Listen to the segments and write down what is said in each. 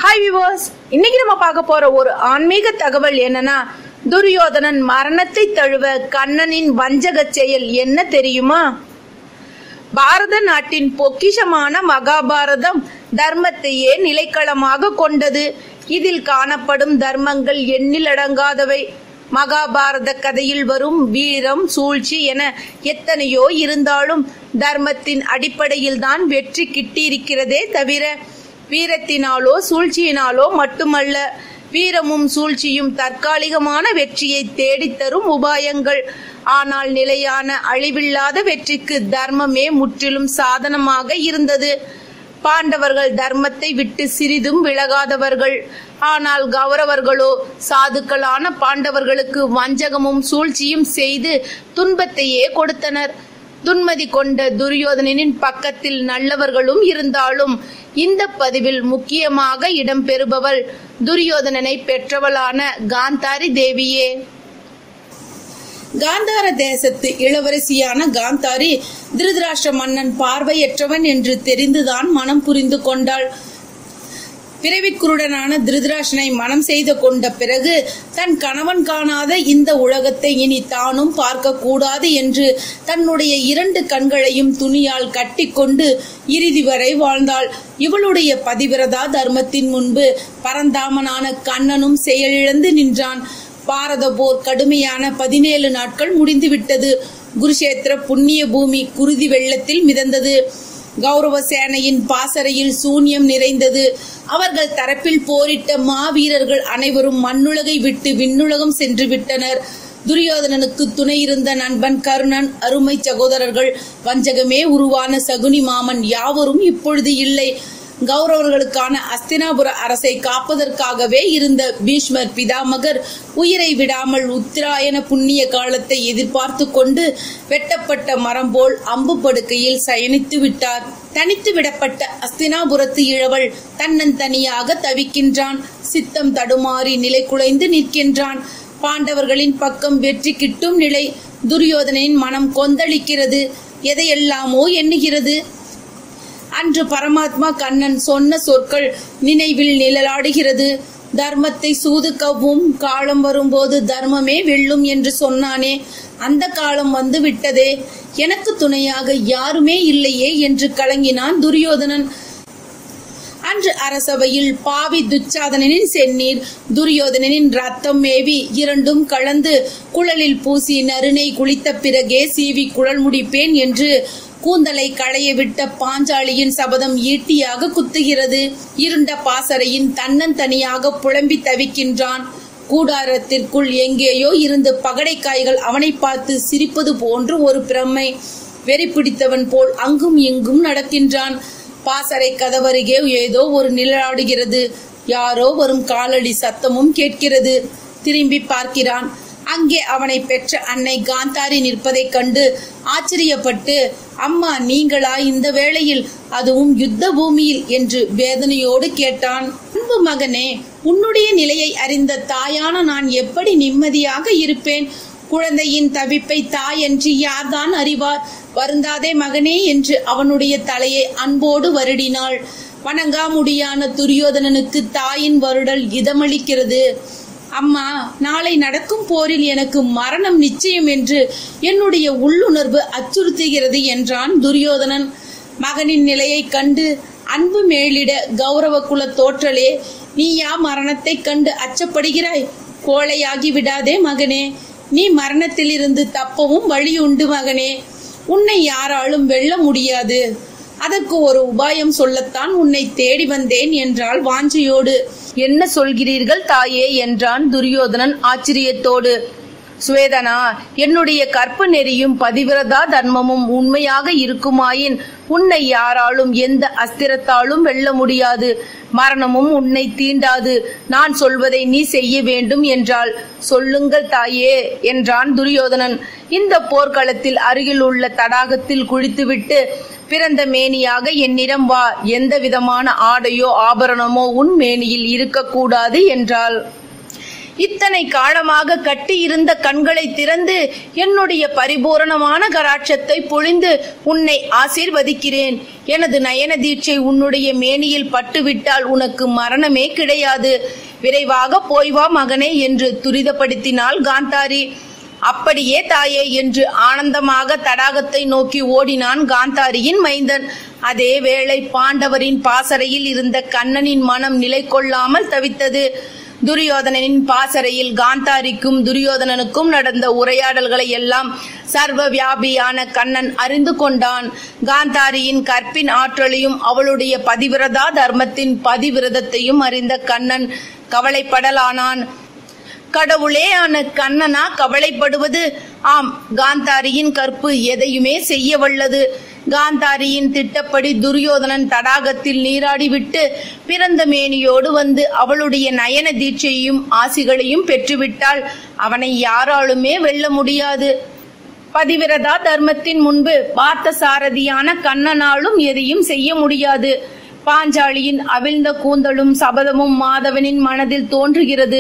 hi viewers இன்னைக்கு நம்ம பார்க்க போற ஒரு ஆன்மீக தகவல் என்னன்னா துரியோதனன் மரணத்தை தழுவ கண்ணனின் வஞ்சக செயல் என்ன தெரியுமா பாரத நாட்டின் பொக்கிஷமான மகாபாரதம் தர்மத்தையே நிலைக்களமாக கொண்டது இதில் காணப்படும் தர்மங்கள் எண்ணிலடங்காதவை மகாபாரத கதையில் வரும் வீரம் சூழ்ச்சி என எத்தனையோ இருந்தாலும் தர்மத்தின் அடிப்படையில் தான் வெற்றி கிட்டியிருக்கிறதே தவிர வீரத்தினாலோ சூழ்ச்சியினாலோ மட்டுமல்ல வீரமும் சூழ்ச்சியும் தற்காலிகமான வெற்றியை தேடித்தரும் உபாயங்கள் ஆனால் நிலையான அழிவில்லாத வெற்றிக்கு தர்மமே முற்றிலும் சாதனமாக இருந்தது பாண்டவர்கள் தர்மத்தை விட்டு சிறிதும் விலகாதவர்கள் ஆனால் கௌரவர்களோ சாதுக்களான பாண்டவர்களுக்கு வஞ்சகமும் சூழ்ச்சியும் செய்து துன்பத்தையே கொடுத்தனர் துன்மதி கொண்ட துரியோதனனின் பக்கத்தில் நல்லவர்களும் இருந்தாலும் இந்த பதிவில் முக்கியமாக இடம்பெறுபவள் துரியோதனனை பெற்றவளான காந்தாரி தேவியே காந்தார தேசத்து இளவரசியான காந்தாரி திருதராஷ்டிர மன்னன் பார்வையற்றவன் என்று தெரிந்துதான் மனம் புரிந்து கொண்டாள் பிறவிக்குருடனான திருதராஷ்டனை மனம் செய்து கொண்ட பிறகு தன் கணவன் காணாத இந்த உலகத்தை இனி தானும் பார்க்க கூடாது என்று தன்னுடைய இரண்டு கண்களையும் துணியால் கட்டிக்கொண்டு இறுதி வரை வாழ்ந்தாள் இவளுடைய பதிவிரதா தர்மத்தின் முன்பு பரந்தாமனான கண்ணனும் செயலிழந்து நின்றான் பாரத போர் கடுமையான பதினேழு நாட்கள் முடிந்துவிட்டது குருஷேத்திர புண்ணிய பூமி குருதி வெள்ளத்தில் மிதந்தது கௌரவ சேனையின் பாசறையில் சூன்யம் நிறைந்தது அவர்கள் தரப்பில் போரிட்ட மாவீரர்கள் அனைவரும் மண்ணுலகை விட்டு விண்ணுலகம் சென்று விட்டனர் துரியோதனனுக்கு துணை இருந்த நண்பன் கருணன் அருமை சகோதரர்கள் வஞ்சகமே உருவான சகுனி மாமன் யாவரும் இப்பொழுது இல்லை கௌரவர்களுக்கான அஸ்தினாபுர அரசை காப்பதற்காகவே இருந்த பீஷ்மர் பிதாமகர் உயிரை விடாமல் உத்திராயண புண்ணிய காலத்தை எதிர்பார்த்து கொண்டு வெட்டப்பட்ட மரம் போல் அம்பு படுக்கையில் சயனித்து விட்டார் தனித்து விடப்பட்ட அஸ்தினாபுரத்து இழவள் தன்னந்தனியாக தவிக்கின்றான் சித்தம் தடுமாறி நிலை குலைந்து நிற்கின்றான் பாண்டவர்களின் பக்கம் வெற்றி கிட்டும் நிலை துரியோதனின் மனம் கொந்தளிக்கிறது எதையெல்லாமோ எண்ணுகிறது அன்று பரமாத்மா கண்ணன் சொன்ன சொற்கள் நினைவில் நிழலாடுகிறது தர்மத்தை சூதுக்கவும் காலம் வரும்போது தர்மமே வெல்லும் என்று சொன்னானே அந்த காலம் வந்து விட்டதே எனக்கு துணையாக யாருமே இல்லையே என்று கலங்கினான் துரியோதனன் அன்று அரசவையில் பாவி துச்சாதனனின் செந்நீர் துரியோதனனின் ரத்தம் மேவி இரண்டும் கலந்து குழலில் பூசி நறுனை குளித்த பிறகே சீவி குழல் முடிப்பேன் என்று கூந்தலை களைய விட்ட பாஞ்சாலியின் சபதம் ஈட்டியாக குத்துகிறது இருண்ட பாசறையின் தன்னந்தனியாக புலம்பி தவிக்கின்றான் கூடாரத்திற்குள் எங்கேயோ இருந்து பகடைக்காய்கள் அவனை பார்த்து சிரிப்பது போன்று ஒரு பிரமை வெறி பிடித்தவன் போல் அங்கும் இங்கும் நடக்கின்றான் பாசறை கதவருகே ஏதோ ஒரு நிழலாடுகிறது யாரோ வரும் காலடி சத்தமும் கேட்கிறது திரும்பி பார்க்கிறான் அங்கே அவனை பெற்ற அன்னை காந்தாரி நிற்பதைக் கண்டு ஆச்சரியப்பட்டு அம்மா நீங்களா இந்த வேளையில் அதுவும் யுத்த பூமியில் என்று வேதனையோடு கேட்டான் அன்பு மகனே உன்னுடைய நிலையை அறிந்த தாயான நான் எப்படி நிம்மதியாக இருப்பேன் குழந்தையின் தவிப்பை தாயன்றி யார்தான் அறிவார் வருந்தாதே மகனே என்று அவனுடைய தலையை அன்போடு வருடினாள் வணங்காமுடியான துரியோதனனுக்கு தாயின் வருடல் இதமளிக்கிறது அம்மா நாளை நடக்கும் போரில் எனக்கு மரணம் நிச்சயம் என்று என்னுடைய உள்ளுணர்வு அச்சுறுத்துகிறது என்றான் துரியோதனன் மகனின் நிலையை கண்டு அன்பு மேலிட கௌரவ குல தோற்றலே நீயா மரணத்தை கண்டு அச்சப்படுகிறாய் கோழையாகி விடாதே மகனே நீ மரணத்திலிருந்து தப்பவும் வழி உண்டு மகனே உன்னை யாராலும் வெல்ல முடியாது அதற்கு ஒரு உபாயம் சொல்லத்தான் உன்னை தேடி வந்தேன் என்றாள் வாஞ்சையோடு என்ன சொல்கிறீர்கள் தாயே என்றான் துரியோதனன் ஆச்சரியத்தோடு சுவேதனா என்னுடைய கற்பு நெறியும் பதிவிரதா தர்மமும் உண்மையாக இருக்குமாயின் உன்னை யாராலும் எந்த அஸ்திரத்தாலும் வெல்ல முடியாது மரணமும் உன்னை தீண்டாது நான் சொல்வதை நீ செய்ய வேண்டும் என்றாள் சொல்லுங்கள் தாயே என்றான் துரியோதனன் இந்த போர்க்களத்தில் அருகில் உள்ள தடாகத்தில் குளித்துவிட்டு பிறந்த மேனியாக என்னிடம் வா எந்த விதமான ஆடையோ ஆபரணமோ உன் மேனியில் இருக்கக்கூடாது என்றாள் இத்தனை காலமாக கட்டியிருந்த கண்களை திறந்து என்னுடைய பரிபூரணமான கராட்சத்தை பொழிந்து உன்னை ஆசீர்வதிக்கிறேன் எனது நயன தீட்சை உன்னுடைய மேனியில் பட்டுவிட்டால் உனக்கு மரணமே கிடையாது விரைவாக போய் வா மகனே என்று துரிதப்படுத்தினாள் காந்தாரி அப்படியே தாயே என்று ஆனந்தமாக தடாகத்தை நோக்கி ஓடினான் காந்தாரியின் மைந்தன் அதே வேளை பாண்டவரின் பாசறையில் இருந்த கண்ணனின் மனம் நிலை கொள்ளாமல் தவித்தது துரியோதனனின் பாசறையில் காந்தாரிக்கும் துரியோதனனுக்கும் நடந்த உரையாடல்களை எல்லாம் சர்வ வியாபியான கண்ணன் அறிந்து கொண்டான் காந்தாரியின் கற்பின் ஆற்றலையும் அவளுடைய பதிவிரதா தர்மத்தின் பதிவிரதத்தையும் அறிந்த கண்ணன் கவலைப்படலானான் கடவுளே ஆன கண்ணனா கவலைப்படுவது ஆம் காந்தாரியின் கற்பு எதையுமே செய்ய வல்லது காந்தாரியின் திட்டப்படி துரியோதனன் தடாகத்தில் நீராடிவிட்டு பிறந்த மேனியோடு வந்து அவளுடைய நயன தீட்சையும் ஆசிகளையும் பெற்றுவிட்டால் அவனை யாராலுமே வெல்ல முடியாது பதிவிரதா தர்மத்தின் முன்பு பார்த்த சாரதியான கண்ணனாலும் எதையும் செய்ய முடியாது பாஞ்சாலியின் அவிழ்ந்த கூந்தலும் சபதமும் மாதவனின் மனதில் தோன்றுகிறது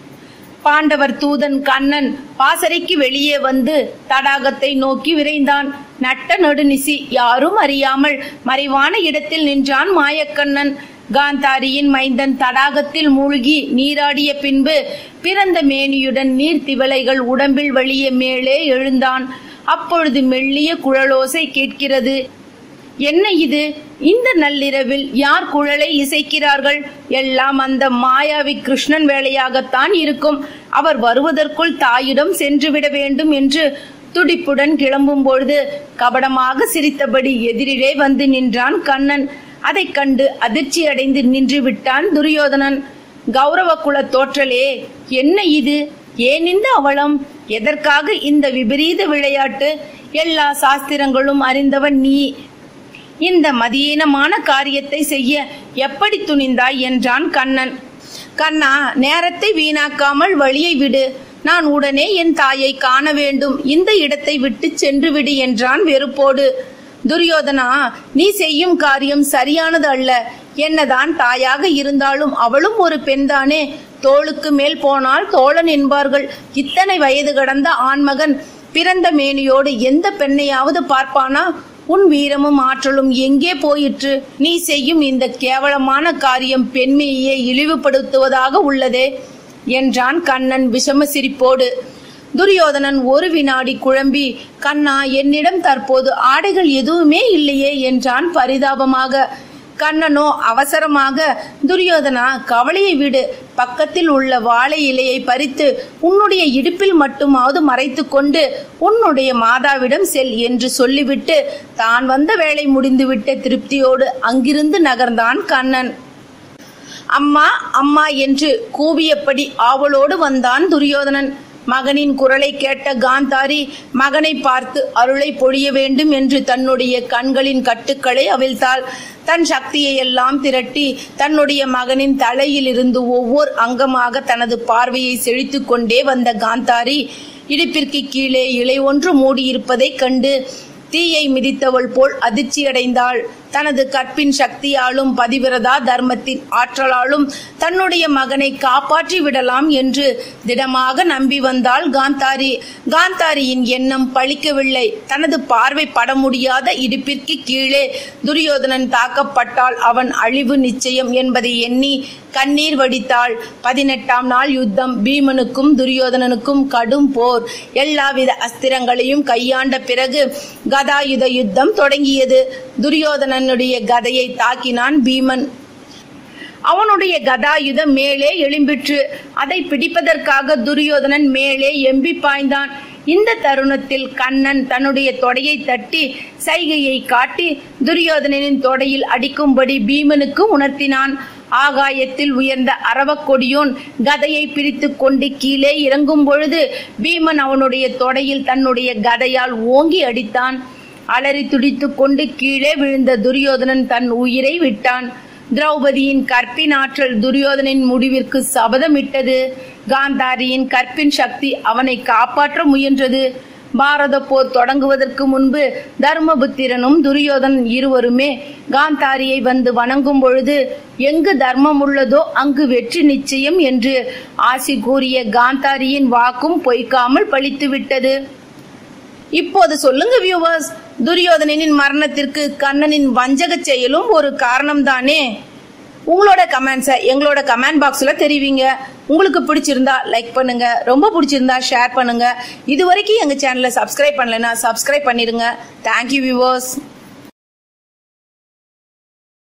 பாண்டவர் தூதன் கண்ணன் பாசறைக்கு வெளியே வந்து தடாகத்தை நோக்கி விரைந்தான் நட்ட நடுநிசி யாரும் அறியாமல் மறைவான இடத்தில் நின்றான் மாயக்கண்ணன் காந்தாரியின் மைந்தன் தடாகத்தில் மூழ்கி நீராடிய பின்பு பிறந்த மேனியுடன் நீர் திவலைகள் உடம்பில் வழிய மேலே எழுந்தான் அப்பொழுது மெல்லிய குழலோசை கேட்கிறது என்ன இது இந்த நள்ளிரவில் யார் குழலை இசைக்கிறார்கள் எல்லாம் அந்த மாயாவி கிருஷ்ணன் வேலையாகத்தான் இருக்கும் அவர் வருவதற்குள் தாயிடம் சென்றுவிட வேண்டும் என்று துடிப்புடன் கிளம்பும் பொழுது கபடமாக சிரித்தபடி எதிரிலே வந்து நின்றான் கண்ணன் அதைக் கண்டு அதிர்ச்சி அடைந்து நின்று விட்டான் துரியோதனன் கௌரவ குல தோற்றலே என்ன இது ஏன் இந்த அவலம் எதற்காக இந்த விபரீத விளையாட்டு எல்லா சாஸ்திரங்களும் அறிந்தவன் நீ இந்த மதியீனமான காரியத்தை செய்ய எப்படி துணிந்தாய் என்றான் கண்ணன் கண்ணா நேரத்தை வீணாக்காமல் வழியை விடு நான் உடனே என் தாயை காண வேண்டும் இந்த இடத்தை விட்டு சென்று விடு என்றான் வெறுப்போடு துரியோதனா நீ செய்யும் காரியம் சரியானது அல்ல என்னதான் தாயாக இருந்தாலும் அவளும் ஒரு பெண்தானே தோளுக்கு மேல் போனால் தோழன் என்பார்கள் இத்தனை வயது கடந்த ஆண்மகன் பிறந்த மேனியோடு எந்த பெண்ணையாவது பார்ப்பானா உன் வீரமும் ஆற்றலும் எங்கே போயிற்று நீ செய்யும் இந்த கேவலமான காரியம் பெண்மையை இழிவுபடுத்துவதாக உள்ளதே என்றான் கண்ணன் விஷம சிரிப்போடு துரியோதனன் ஒரு வினாடி குழம்பி கண்ணா என்னிடம் தற்போது ஆடைகள் எதுவுமே இல்லையே என்றான் பரிதாபமாக கண்ணனோ அவசரமாக துரியோதனா கவலையை விடு பக்கத்தில் உள்ள வாழை இலையை பறித்து உன்னுடைய இடுப்பில் மட்டுமாவது மறைத்து கொண்டு உன்னுடைய மாதாவிடம் செல் என்று சொல்லிவிட்டு தான் வந்த வேலை முடிந்துவிட்ட திருப்தியோடு அங்கிருந்து நகர்ந்தான் கண்ணன் அம்மா அம்மா என்று கூவியபடி ஆவலோடு வந்தான் துரியோதனன் மகனின் குரலை கேட்ட காந்தாரி மகனை பார்த்து அருளை பொழிய வேண்டும் என்று தன்னுடைய கண்களின் கட்டுக்களை அவிழ்த்தாள் தன் சக்தியை எல்லாம் திரட்டி தன்னுடைய மகனின் தலையில் இருந்து ஒவ்வொரு அங்கமாக தனது பார்வையை செழித்துக் கொண்டே வந்த காந்தாரி இடுப்பிற்கு கீழே இலை ஒன்று மூடியிருப்பதைக் கண்டு தீயை மிதித்தவள் போல் அதிர்ச்சியடைந்தாள் தனது கற்பின் சக்தியாலும் பதிவிரதா தர்மத்தின் ஆற்றலாலும் தன்னுடைய மகனை காப்பாற்றி விடலாம் என்று திடமாக நம்பி வந்தாள் காந்தாரி காந்தாரியின் எண்ணம் பழிக்கவில்லை தனது பார்வை பட முடியாத இடுப்பிற்கு கீழே துரியோதனன் தாக்கப்பட்டால் அவன் அழிவு நிச்சயம் என்பதை எண்ணி கண்ணீர் வடித்தாள் பதினெட்டாம் நாள் யுத்தம் பீமனுக்கும் துரியோதனனுக்கும் கடும் போர் எல்லாவித அஸ்திரங்களையும் கையாண்ட பிறகு கதாயுத யுத்தம் தொடங்கியது துரியோதனனுடைய கதையை தாக்கினான் பீமன் அவனுடைய கதாயுதம் மேலே எழும்பிற்று அதை பிடிப்பதற்காக துரியோதனன் மேலே எம்பி பாய்ந்தான் இந்த தருணத்தில் கண்ணன் தன்னுடைய தொடையை தட்டி சைகையை காட்டி துரியோதனனின் தொடையில் அடிக்கும்படி பீமனுக்கு உணர்த்தினான் ஆகாயத்தில் உயர்ந்த அரவக்கொடியோன் கதையை பிரித்து கொண்டு கீழே இறங்கும் பொழுது பீமன் அவனுடைய தொடையில் தன்னுடைய கதையால் ஓங்கி அடித்தான் அலறி துடித்துக் கொண்டு கீழே விழுந்த துரியோதனன் தன் உயிரை விட்டான் திரௌபதியின் கற்பின் ஆற்றல் துரியோதனின் முடிவிற்கு சபதமிட்டது காந்தாரியின் கற்பின் சக்தி அவனை காப்பாற்ற முயன்றது பாரத போர் தொடங்குவதற்கு முன்பு தர்மபுத்திரனும் துரியோதனன் இருவருமே காந்தாரியை வந்து வணங்கும் பொழுது எங்கு தர்மம் உள்ளதோ அங்கு வெற்றி நிச்சயம் என்று ஆசி கூறிய காந்தாரியின் வாக்கும் பொய்க்காமல் பழித்துவிட்டது இப்போது சொல்லுங்க வியூவர்ஸ் துரியோதனனின் மரணத்திற்கு கண்ணனின் வஞ்சக செயலும் ஒரு காரணம் தானே உங்களோட கமெண்ட்ஸை எங்களோட கமெண்ட் பாக்ஸில் தெரிவிங்க உங்களுக்கு பிடிச்சிருந்தா லைக் பண்ணுங்க ரொம்ப பிடிச்சிருந்தா ஷேர் பண்ணுங்க இது வரைக்கும் எங்கள் சேனலை சப்ஸ்கிரைப் பண்ணலைன்னா சப்ஸ்கிரைப் பண்ணிடுங்க தேங்க்யூ வியூவர்ஸ்